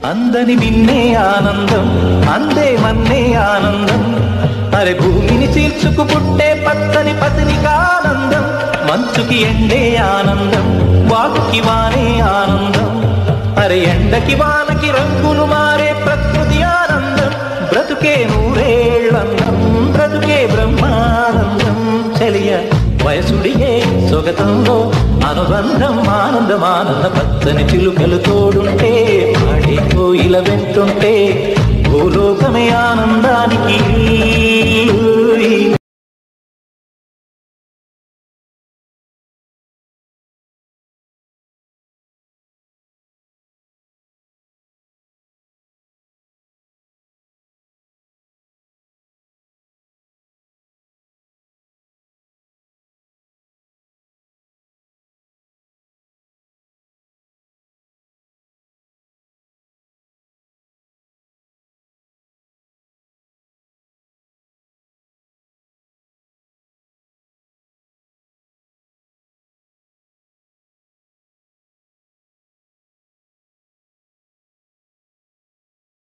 అందని మిన్నే ఆనందం అందే మన్నే ఆనందం అరే భూమిని చీల్చుకు పుట్టే పచ్చని పతినికి ఆనందం మంచుకి ఎండే ఆనందం వాకుకి వానే ఆనందం అరే ఎండకి వానకి రంగులు మారే ప్రకృతి ఆనందం బ్రతుకే నూరేళ్ళందం బ్రతుకే బ్రహ్మానందం చలియ వయసుడియే సొగతంలో అనుబంధం ఆనందం ఆనంద పచ్చని చిలుకలు తోడుంటే పాడే కోయిల వెంటుంటే భూలోకమే ఆనందం